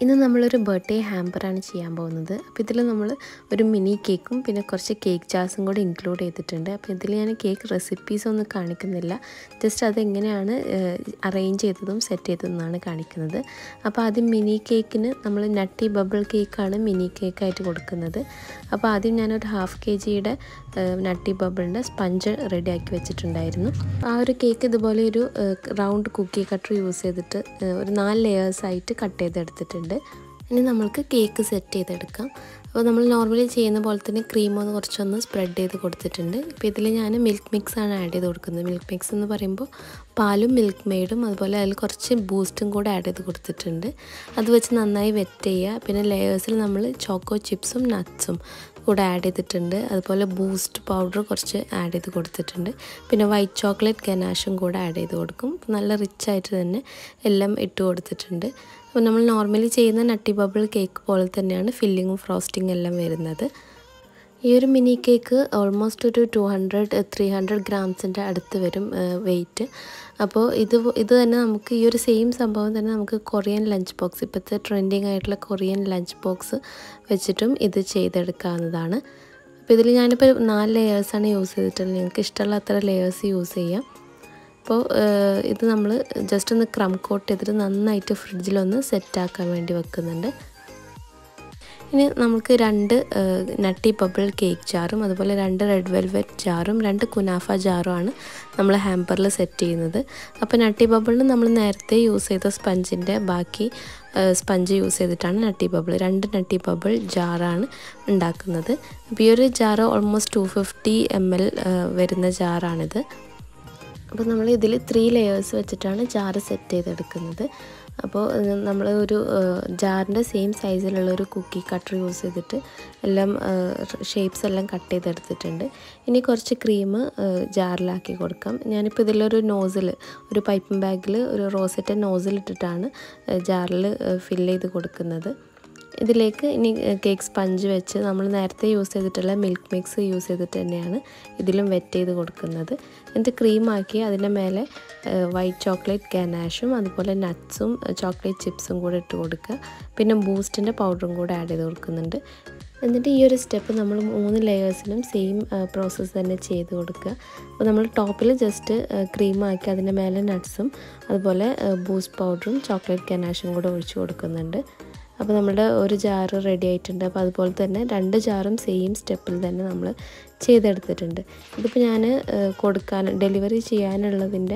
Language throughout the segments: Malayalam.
ഇന്ന് നമ്മളൊരു ബർത്ത്ഡേ ഹാമ്പറാണ് ചെയ്യാൻ പോകുന്നത് അപ്പോൾ ഇതിൽ നമ്മൾ ഒരു മിനി കേക്കും പിന്നെ കുറച്ച് കേക്ക് ജാർസും കൂടി ഇൻക്ലൂഡ് ചെയ്തിട്ടുണ്ട് അപ്പോൾ ഇതിൽ ഞാൻ കേക്ക് റെസിപ്പീസ് ഒന്നും കാണിക്കുന്നില്ല ജസ്റ്റ് അതെങ്ങനെയാണ് അറേഞ്ച് ചെയ്തതും സെറ്റ് ചെയ്തതെന്നാണ് കാണിക്കുന്നത് അപ്പോൾ ആദ്യം മിനി കേക്കിന് നമ്മൾ നട്ടി ബബിൾ കേക്കാണ് മിനി കേക്കായിട്ട് കൊടുക്കുന്നത് അപ്പോൾ ആദ്യം ഞാനൊരു ഹാഫ് കെ ജിയുടെ നട്ടി ബബിളിൻ്റെ സ്പഞ്ച് റെഡിയാക്കി വെച്ചിട്ടുണ്ടായിരുന്നു ആ ഒരു കേക്ക് ഇതുപോലെ ഒരു റൗണ്ട് കുക്കി കട്ടർ യൂസ് ചെയ്തിട്ട് ഒരു നാല് ലെയേഴ്സായിട്ട് കട്ട് ചെയ്തെടുത്തിട്ടുണ്ട് ഇനി നമ്മൾക്ക് കേക്ക് സെറ്റ് ചെയ്തെടുക്കാം അപ്പോൾ നമ്മൾ നോർമലി ചെയ്യുന്ന പോലെ തന്നെ ക്രീം ഒന്ന് കുറച്ചൊന്ന് സ്പ്രെഡ് ചെയ്ത് കൊടുത്തിട്ടുണ്ട് ഇപ്പോൾ ഇതിൽ ഞാൻ മിൽക്ക് മിക്സ് ആണ് ആഡ് ചെയ്ത് കൊടുക്കുന്നത് മിൽക്ക് മിക്സ് എന്ന് പറയുമ്പോൾ പാലും മിൽക്ക് മെയ്ഡും അതുപോലെ അതിൽ കുറച്ച് ബൂസ്റ്റും കൂടെ ആഡ് ചെയ്ത് കൊടുത്തിട്ടുണ്ട് അത് വെച്ച് നന്നായി വെറ്റ് ചെയ്യുക പിന്നെ ലെയേഴ്സിൽ നമ്മൾ ചോക്കോ ചിപ്സും നട്ട്സും കൂടെ ആഡ് ചെയ്തിട്ടുണ്ട് അതുപോലെ ബൂസ്റ്റ് പൗഡർ കുറച്ച് ആഡ് ചെയ്ത് കൊടുത്തിട്ടുണ്ട് പിന്നെ വൈറ്റ് ചോക്ലേറ്റ് ഗനാഷും കൂടെ ആഡ് ചെയ്ത് കൊടുക്കും നല്ല റിച്ച് ആയിട്ട് തന്നെ എല്ലാം ഇട്ട് കൊടുത്തിട്ടുണ്ട് അപ്പോൾ നമ്മൾ നോർമലി ചെയ്യുന്ന നട്ടി ബബിൾ കേക്ക് പോലെ തന്നെയാണ് ഫില്ലിങ്ങും ഫ്രോസ്റ്റിംഗ് എല്ലാം വരുന്നത് ഈ ഒരു മിനി കേക്ക് ഓൾമോസ്റ്റ് ഒരു ടു ഹൺഡ്രഡ് ത്രീ ഹൺഡ്രഡ് ഗ്രാംസിൻ്റെ അടുത്ത് വരും വെയിറ്റ് അപ്പോൾ ഇത് ഇത് തന്നെ നമുക്ക് ഈ ഒരു സെയിം സംഭവം തന്നെ നമുക്ക് കൊറിയൻ ലഞ്ച് ബോക്സ് ഇപ്പോഴത്തെ ട്രെൻഡിങ് ആയിട്ടുള്ള കൊറിയൻ ലഞ്ച് ബോക്സ് വെച്ചിട്ടും ഇത് ചെയ്തെടുക്കാവുന്നതാണ് അപ്പോൾ ഇതിൽ ഞാനിപ്പോൾ നാല് ലെയേഴ്സാണ് യൂസ് ചെയ്തിട്ടുള്ളത് നിങ്ങൾക്ക് ഇഷ്ടമുള്ള അത്ര ലെയേഴ്സ് യൂസ് ചെയ്യാം അപ്പോൾ ഇത് നമ്മൾ ജസ്റ്റ് ഒന്ന് ക്രം കോട്ട് ചെയ്തിട്ട് നന്നായിട്ട് ഫ്രിഡ്ജിലൊന്ന് സെറ്റാക്കാൻ വേണ്ടി വെക്കുന്നുണ്ട് ഇനി നമുക്ക് രണ്ട് നട്ടി ബബിൾ കേക്ക് ജാറും അതുപോലെ രണ്ട് റെഡ് വെൽവെറ്റ് ജാറും രണ്ട് കുനാഫ ജാറുമാണ് നമ്മൾ ഹാമ്പറിൽ സെറ്റ് ചെയ്യുന്നത് അപ്പോൾ നട്ടി ബബിളിന് നമ്മൾ നേരത്തെ യൂസ് ചെയ്ത സ്പഞ്ചിൻ്റെ ബാക്കി സ്പഞ്ച് യൂസ് ചെയ്തിട്ടാണ് നട്ടി ബബിൾ രണ്ട് നട്ടി ബബിൾ ജാറാണ് ഉണ്ടാക്കുന്നത് അപ്പോൾ ഈ ഒരു ജാറ് almost two fifty M L വരുന്ന ജാറാണിത് അപ്പോൾ നമ്മൾ ഇതിൽ ത്രീ ലെയേഴ്സ് വെച്ചിട്ടാണ് ജാറ് സെറ്റ് ചെയ്തെടുക്കുന്നത് അപ്പോൾ നമ്മൾ ഒരു ജാറിൻ്റെ സെയിം സൈസിലുള്ള ഒരു കുക്കി കട്ടർ യൂസ് ചെയ്തിട്ട് എല്ലാം ഷേപ്സ് എല്ലാം കട്ട് ചെയ്തെടുത്തിട്ടുണ്ട് ഇനി കുറച്ച് ക്രീം ജാറിലാക്കി കൊടുക്കാം ഞാനിപ്പോൾ ഇതിലൊരു നോസിൽ ഒരു പൈപ്പിംഗ് ബാഗിൽ ഒരു റോസറ്റ നോസിൽ ഇട്ടിട്ടാണ് ജാറിൽ ഫില്ല് ചെയ്ത് കൊടുക്കുന്നത് ഇതിലേക്ക് ഇനി കേക്ക് സ്പഞ്ച് വെച്ച് നമ്മൾ നേരത്തെ യൂസ് ചെയ്തിട്ടുള്ള മിൽക്ക് മിക്സ് യൂസ് ചെയ്തിട്ട് തന്നെയാണ് ഇതിലും വെറ്റ് ചെയ്ത് കൊടുക്കുന്നത് എന്നിട്ട് ക്രീമാക്കി അതിൻ്റെ മേലെ വൈറ്റ് ചോക്ലേറ്റ് ഗനാഷും അതുപോലെ നട്ട്സും ചോക്ലേറ്റ് ചിപ്സും കൂടെ ഇട്ട് കൊടുക്കുക പിന്നെ ബൂസ്റ്റിൻ്റെ പൗഡറും കൂടെ ആഡ് ചെയ്ത് കൊടുക്കുന്നുണ്ട് എന്നിട്ട് ഈ ഒരു സ്റ്റെപ്പ് നമ്മൾ മൂന്ന് ലെയേഴ്സിലും സെയിം പ്രോസസ്സ് തന്നെ ചെയ്ത് കൊടുക്കുക അപ്പോൾ നമ്മൾ ടോപ്പിൽ ജസ്റ്റ് ക്രീമാക്കി അതിൻ്റെ മേലെ നട്ട്സും അതുപോലെ ബൂസ്റ്റ് പൗഡറും ചോക്ലേറ്റ് ഗനാഷും കൂടെ ഒഴിച്ച് കൊടുക്കുന്നുണ്ട് അപ്പോൾ നമ്മുടെ ഒരു ജാറ് റെഡി ആയിട്ടുണ്ട് അപ്പോൾ അതുപോലെ തന്നെ രണ്ട് ജാറും സെയിം സ്റ്റെപ്പിൽ തന്നെ നമ്മൾ ചെയ്തെടുത്തിട്ടുണ്ട് ഇതിപ്പോൾ ഞാൻ കൊടുക്കാൻ ഡെലിവറി ചെയ്യാനുള്ളതിൻ്റെ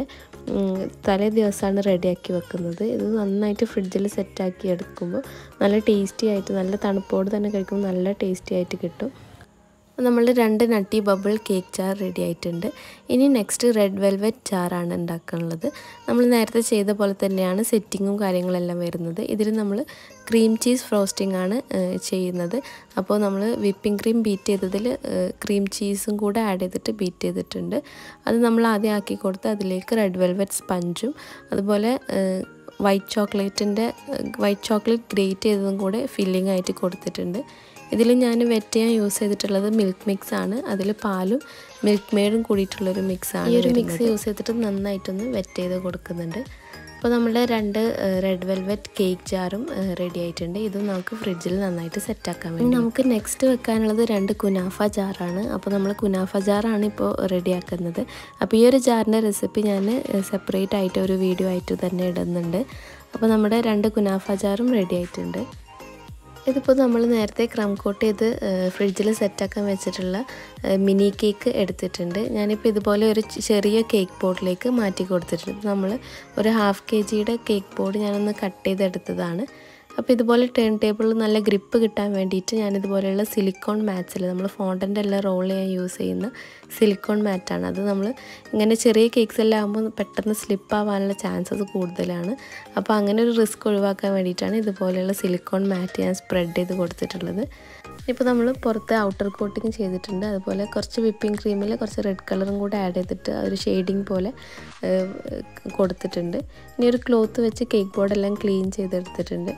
തലേ ദിവസമാണ് റെഡിയാക്കി വെക്കുന്നത് ഇത് നന്നായിട്ട് ഫ്രിഡ്ജിൽ സെറ്റാക്കി എടുക്കുമ്പോൾ നല്ല ടേസ്റ്റി ആയിട്ട് നല്ല തണുപ്പോട് തന്നെ കഴിക്കുമ്പോൾ നല്ല ടേസ്റ്റി ആയിട്ട് കിട്ടും നമ്മൾ രണ്ട് nutty bubble cake jar ready ആയിട്ടുണ്ട് ഇനി നെക്സ്റ്റ് റെഡ് വെൽവെറ്റ് ജാറാണ് ഉണ്ടാക്കാനുള്ളത് നമ്മൾ നേരത്തെ ചെയ്ത പോലെ തന്നെയാണ് സെറ്റിങ്ങും കാര്യങ്ങളെല്ലാം വരുന്നത് ഇതിൽ നമ്മൾ ക്രീം ചീസ് ഫ്രോസ്റ്റിംഗ് ആണ് ചെയ്യുന്നത് അപ്പോൾ നമ്മൾ വിപ്പിംഗ് ക്രീം ബീറ്റ് ചെയ്തതിൽ ക്രീം ചീസും കൂടെ ആഡ് ചെയ്തിട്ട് ബീറ്റ് ചെയ്തിട്ടുണ്ട് അത് നമ്മൾ ആദ്യം ആക്കി കൊടുത്ത് അതിലേക്ക് റെഡ് വെൽവെറ്റ് സ്പഞ്ചും അതുപോലെ വൈറ്റ് ചോക്ലേറ്റിൻ്റെ വൈറ്റ് ചോക്ലേറ്റ് ഗ്രേറ്റ് ചെയ്തതും കൂടെ ഫില്ലിംഗ് ആയിട്ട് കൊടുത്തിട്ടുണ്ട് ഇതിൽ ഞാൻ വെറ്റ് ചെയ്യാൻ യൂസ് ചെയ്തിട്ടുള്ളത് മിൽക്ക് മിക്സ് ആണ് അതിൽ പാലും മിൽക്ക് മെയ്ഡും കൂടിയിട്ടുള്ളൊരു മിക്സ് ആണ് ഈ ഒരു മിക്സ് യൂസ് ചെയ്തിട്ട് നന്നായിട്ടൊന്ന് വെറ്റ് ചെയ്ത് കൊടുക്കുന്നുണ്ട് അപ്പോൾ നമ്മുടെ രണ്ട് റെഡ് വെൽവെറ്റ് കേക്ക് ജാറും റെഡി ആയിട്ടുണ്ട് ഇതും നമുക്ക് ഫ്രിഡ്ജിൽ നന്നായിട്ട് സെറ്റാക്കാൻ വേണ്ടി നമുക്ക് നെക്സ്റ്റ് വെക്കാനുള്ളത് രണ്ട് കുനാഫ ജാറാണ് അപ്പോൾ നമ്മൾ കുനാഫ ജാറാണ് ഇപ്പോൾ റെഡിയാക്കുന്നത് അപ്പോൾ ഈ ഒരു ജാറിൻ്റെ റെസിപ്പി ഞാൻ സെപ്പറേറ്റ് ആയിട്ട് ഒരു വീഡിയോ ആയിട്ട് തന്നെ ഇടുന്നുണ്ട് അപ്പോൾ നമ്മുടെ രണ്ട് കുനാഫ ജാറും റെഡി ആയിട്ടുണ്ട് ഇതിപ്പോൾ നമ്മൾ നേരത്തെ ക്രം കോട്ട് ചെയ്ത് ഫ്രിഡ്ജിൽ സെറ്റാക്കാൻ വെച്ചിട്ടുള്ള മിനി കേക്ക് എടുത്തിട്ടുണ്ട് ഞാനിപ്പോൾ ഇതുപോലെ ഒരു ചെറിയ കേക്ക് ബോർഡിലേക്ക് മാറ്റി കൊടുത്തിട്ടുണ്ട് നമ്മൾ ഒരു ഹാഫ് കെ ജിയുടെ കേക്ക് ബോർഡ് ഞാനൊന്ന് കട്ട് ചെയ്തെടുത്തതാണ് അപ്പോൾ ഇതുപോലെ ടേൺ ടേബിളിൽ നല്ല ഗ്രിപ്പ് കിട്ടാൻ വേണ്ടിയിട്ട് ഞാൻ ഇതുപോലെയുള്ള സിലിക്കോൺ മാറ്റ്സിൽ നമ്മൾ ഫോണ്ടൻ്റെ എല്ലാം റോൾ ചെയ്യാൻ യൂസ് ചെയ്യുന്ന സിലിക്കോൺ മാറ്റാണ് അത് നമ്മൾ ഇങ്ങനെ ചെറിയ കേക്ക്സ് എല്ലാം ആകുമ്പോൾ പെട്ടെന്ന് സ്ലിപ്പ് ആവാനുള്ള ചാൻസസ് കൂടുതലാണ് അപ്പോൾ അങ്ങനെ ഒരു റിസ്ക് ഒഴിവാക്കാൻ വേണ്ടിയിട്ടാണ് ഇതുപോലെയുള്ള സിലിക്കോൺ മാറ്റ് ഞാൻ സ്പ്രെഡ് ചെയ്ത് കൊടുത്തിട്ടുള്ളത് ഇപ്പോൾ നമ്മൾ പുറത്ത് ഔട്ടർ കോട്ടിങ് ചെയ്തിട്ടുണ്ട് അതുപോലെ കുറച്ച് വിപ്പിംഗ് ക്രീമിൽ കുറച്ച് റെഡ് കളറും കൂടെ ആഡ് ചെയ്തിട്ട് ഒരു ഷെയ്ഡിങ് പോലെ കൊടുത്തിട്ടുണ്ട് ഇനി ഒരു ക്ലോത്ത് വെച്ച് കേക്ക് ബോർഡെല്ലാം ക്ലീൻ ചെയ്തെടുത്തിട്ടുണ്ട്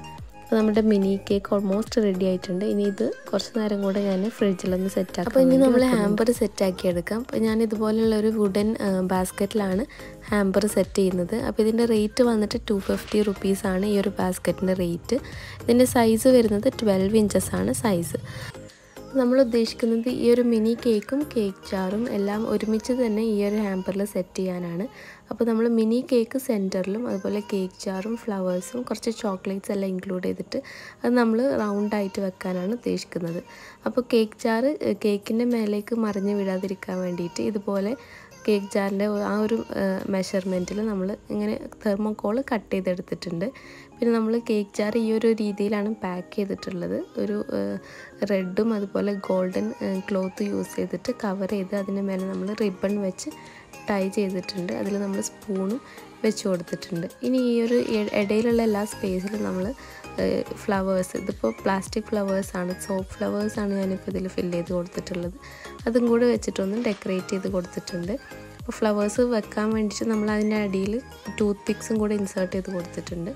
അപ്പോൾ നമ്മുടെ മിനി കേക്ക് ഓൾമോസ്റ്റ് റെഡി ആയിട്ടുണ്ട് ഇനി ഇത് കുറച്ച് നേരം കൂടെ ഞാൻ ഫ്രിഡ്ജിലൊന്ന് സെറ്റ് ആക്കാം അപ്പോൾ ഇനി നമ്മൾ ഹാമ്പർ സെറ്റ് ആക്കി എടുക്കാം അപ്പോൾ ഞാൻ ഇതുപോലുള്ള ഒരു വുഡൻ ബാസ്ക്കറ്റിലാണ് ഹാമ്പർ സെറ്റ് ചെയ്യുന്നത് അപ്പോൾ ഇതിൻ്റെ റേറ്റ് വന്നിട്ട് ടു ഫിഫ്റ്റി റുപ്പീസാണ് ഈ ഒരു ബാസ്ക്കറ്റിൻ്റെ റേറ്റ് ഇതിൻ്റെ സൈസ് വരുന്നത് ട്വൽവ് ഇഞ്ചസ് ആണ് സൈസ് നമ്മൾ ഉദ്ദേശിക്കുന്നത് ഈ ഒരു മിനി കേക്കും കേക്ക് ജാറും എല്ലാം ഒരുമിച്ച് തന്നെ ഈ ഒരു ഹാമ്പറിൽ സെറ്റ് ചെയ്യാനാണ് അപ്പോൾ നമ്മൾ മിനി കേക്ക് സെൻറ്ററിലും അതുപോലെ കേക്ക് ജാറും ഫ്ലവേഴ്സും കുറച്ച് ചോക്ലേറ്റ്സ് എല്ലാം ഇൻക്ലൂഡ് ചെയ്തിട്ട് അത് നമ്മൾ റൗണ്ടായിട്ട് വെക്കാനാണ് ഉദ്ദേശിക്കുന്നത് അപ്പോൾ കേക്ക് ജാറ് കേക്കിൻ്റെ മേലേക്ക് മറിഞ്ഞ് വിടാതിരിക്കാൻ വേണ്ടിയിട്ട് ഇതുപോലെ കേക്ക് ജാറിൻ്റെ ആ ഒരു മെഷർമെൻറ്റിൽ നമ്മൾ ഇങ്ങനെ തെർമോക്കോൾ കട്ട് ചെയ്തെടുത്തിട്ടുണ്ട് പിന്നെ നമ്മൾ കേക്ക് ജാർ ഈ ഒരു രീതിയിലാണ് പാക്ക് ചെയ്തിട്ടുള്ളത് ഒരു റെഡും അതുപോലെ ഗോൾഡൻ ക്ലോത്ത് യൂസ് ചെയ്തിട്ട് കവർ ചെയ്ത് അതിന് മേലെ നമ്മൾ റിബൺ വെച്ച് ടൈ ചെയ്തിട്ടുണ്ട് അതിൽ നമ്മൾ സ്പൂണും വെച്ച് കൊടുത്തിട്ടുണ്ട് ഇനി ഈ ഒരു ഇടയിലുള്ള എല്ലാ സ്പേസിലും നമ്മൾ ഫ്ലവേഴ്സ് ഇതിപ്പോൾ പ്ലാസ്റ്റിക് ഫ്ലവേഴ്സാണ് സോപ്പ് ഫ്ലവേഴ്സാണ് ഞാനിപ്പോൾ ഇതിൽ ഫില്ല് ചെയ്ത് കൊടുത്തിട്ടുള്ളത് അതും കൂടെ വെച്ചിട്ടൊന്ന് ഡെക്കറേറ്റ് ചെയ്ത് കൊടുത്തിട്ടുണ്ട് അപ്പോൾ ഫ്ലവേഴ്സ് വെക്കാൻ വേണ്ടിയിട്ട് നമ്മൾ അതിൻ്റെ അടിയിൽ ടൂത്ത് പിക്സും കൂടെ ഇൻസേർട്ട് ചെയ്ത് കൊടുത്തിട്ടുണ്ട്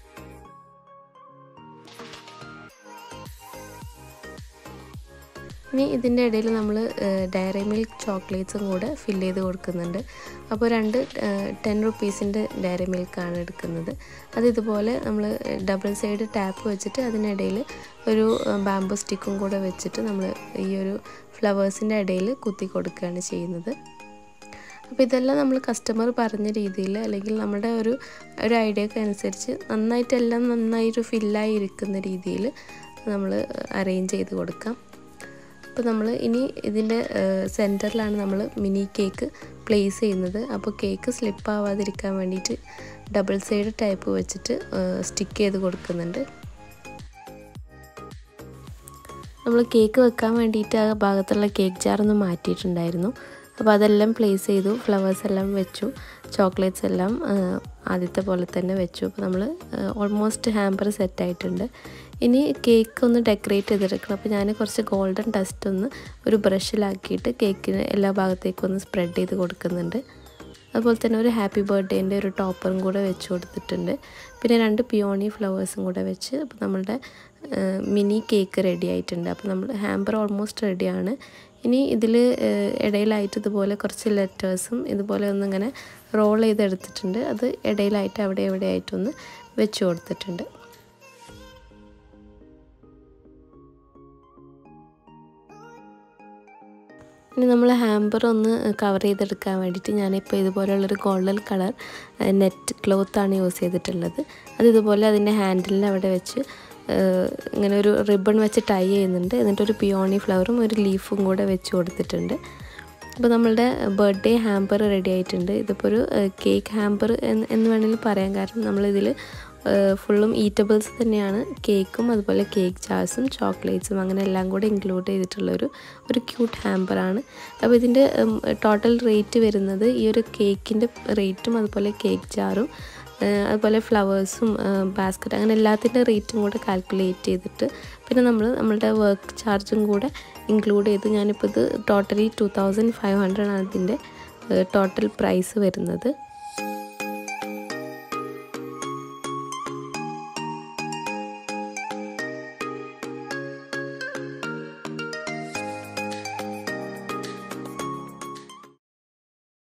ഇനി ഇതിൻ്റെ ഇടയിൽ നമ്മൾ ഡയറി മിൽക്ക് ചോക്ലേറ്റ്സും കൂടെ ഫില്ല് ചെയ്ത് കൊടുക്കുന്നുണ്ട് അപ്പോൾ രണ്ട് ടെൻ റുപ്പീസിൻ്റെ ഡയറി മിൽക്കാണ് എടുക്കുന്നത് അത് ഇതുപോലെ നമ്മൾ ഡബിൾ സൈഡ് ടാപ്പ് വെച്ചിട്ട് അതിനിടയിൽ ഒരു ബാമ്പു സ്റ്റിക്കും കൂടെ വെച്ചിട്ട് നമ്മൾ ഈ ഒരു ഫ്ലവേഴ്സിൻ്റെ ഇടയിൽ കുത്തി കൊടുക്കുകയാണ് ചെയ്യുന്നത് അപ്പോൾ ഇതെല്ലാം നമ്മൾ കസ്റ്റമർ പറഞ്ഞ രീതിയിൽ അല്ലെങ്കിൽ നമ്മുടെ ഒരു ഒരു ഐഡിയക്ക് അനുസരിച്ച് നന്നായിട്ടെല്ലാം നന്നായിട്ട് ഫില്ലായി ഇരിക്കുന്ന രീതിയിൽ നമ്മൾ അറേഞ്ച് ചെയ്ത് കൊടുക്കാം അപ്പോൾ നമ്മൾ ഇനി ഇതിൻ്റെ സെൻറ്ററിലാണ് നമ്മൾ മിനി കേക്ക് പ്ലേസ് ചെയ്യുന്നത് അപ്പോൾ കേക്ക് സ്ലിപ്പ് ആവാതിരിക്കാൻ വേണ്ടിയിട്ട് ഡബിൾ സൈഡ് ടൈപ്പ് വെച്ചിട്ട് സ്റ്റിക്ക് ചെയ്ത് കൊടുക്കുന്നുണ്ട് നമ്മൾ കേക്ക് വെക്കാൻ വേണ്ടിയിട്ട് ആ ഭാഗത്തുള്ള കേക്ക് ജാറൊന്ന് മാറ്റിയിട്ടുണ്ടായിരുന്നു അപ്പോൾ അതെല്ലാം പ്ലേസ് ചെയ്തു ഫ്ലവേഴ്സ് എല്ലാം വെച്ചു ചോക്ലേറ്റ്സ് എല്ലാം ആദ്യത്തെ പോലെ തന്നെ വെച്ചു അപ്പോൾ നമ്മൾ ഓൾമോസ്റ്റ് ഹാമ്പർ സെറ്റായിട്ടുണ്ട് ഇനി കേക്ക് ഒന്ന് ഡെക്കറേറ്റ് ചെയ്തെടുക്കണം അപ്പോൾ ഞാൻ കുറച്ച് ഗോൾഡൻ ഡസ്റ്റ് ഒന്ന് ഒരു ബ്രഷിലാക്കിയിട്ട് കേക്കിന് എല്ലാ ഭാഗത്തേക്കും ഒന്ന് സ്പ്രെഡ് ചെയ്ത് കൊടുക്കുന്നുണ്ട് അതുപോലെ തന്നെ ഒരു ഹാപ്പി ബർത്ത്ഡേൻ്റെ ഒരു ടോപ്പറും കൂടെ വെച്ച് കൊടുത്തിട്ടുണ്ട് പിന്നെ രണ്ട് പിയോണി ഫ്ലവേഴ്സും കൂടെ വെച്ച് അപ്പോൾ നമ്മളുടെ മിനി കേക്ക് റെഡി ആയിട്ടുണ്ട് അപ്പോൾ നമ്മൾ ഹാമ്പർ ഓൾമോസ്റ്റ് റെഡിയാണ് ഇനി ഇതിൽ ഇടയിലായിട്ട് ഇതുപോലെ കുറച്ച് ലെറ്റേഴ്സും ഇതുപോലെ ഒന്നിങ്ങനെ റോൾ ചെയ്തെടുത്തിട്ടുണ്ട് അത് ഇടയിലായിട്ട് അവിടെ എവിടെ ആയിട്ടൊന്ന് വെച്ച് കൊടുത്തിട്ടുണ്ട് ഇനി നമ്മൾ ഹാമ്പർ ഒന്ന് കവർ ചെയ്തെടുക്കാൻ വേണ്ടിയിട്ട് ഞാനിപ്പോൾ ഇതുപോലെയുള്ളൊരു ഗോൾഡൻ കളർ നെറ്റ് ക്ലോത്താണ് യൂസ് ചെയ്തിട്ടുള്ളത് അത് ഇതുപോലെ അതിൻ്റെ ഹാൻഡിലിൻ്റെ അവിടെ വെച്ച് ഇങ്ങനെ ഒരു റിബൺ വെച്ച് ടൈ ചെയ്യുന്നുണ്ട് എന്നിട്ടൊരു പിയോണി ഫ്ലവറും ഒരു ലീഫും കൂടെ വെച്ച് കൊടുത്തിട്ടുണ്ട് അപ്പോൾ നമ്മളുടെ ബർത്ത്ഡേ ഹാമ്പർ റെഡി ആയിട്ടുണ്ട് ഇതിപ്പോൾ ഒരു കേക്ക് ഹാമ്പർ എന്ന് എന്ന് വേണമെങ്കിൽ പറയാൻ കാരണം നമ്മളിതിൽ ഫുള്ളും ഈറ്റബിൾസ് തന്നെയാണ് കേക്കും അതുപോലെ കേക്ക് ചാർസും ചോക്ലേറ്റ്സും അങ്ങനെ എല്ലാം കൂടെ ഇൻക്ലൂഡ് ചെയ്തിട്ടുള്ളൊരു ഒരു ക്യൂട്ട് ഹാമ്പറാണ് അപ്പോൾ ഇതിൻ്റെ ടോട്ടൽ റേറ്റ് വരുന്നത് ഈ ഒരു കേക്കിൻ്റെ റേറ്റും അതുപോലെ കേക്ക് ജാറും അതുപോലെ ഫ്ലവേഴ്സും ബാസ്ക്കറ്റ് അങ്ങനെ എല്ലാത്തിൻ്റെ റേറ്റും കൂടെ കാൽക്കുലേറ്റ് ചെയ്തിട്ട് പിന്നെ നമ്മൾ നമ്മളുടെ വർക്ക് ചാർജും കൂടെ ഇൻക്ലൂഡ് ചെയ്ത് ഞാനിപ്പോൾ ഇത് totally two thousand five hundred ആണ് ഇതിൻ്റെ ടോട്ടൽ പ്രൈസ് വരുന്നത്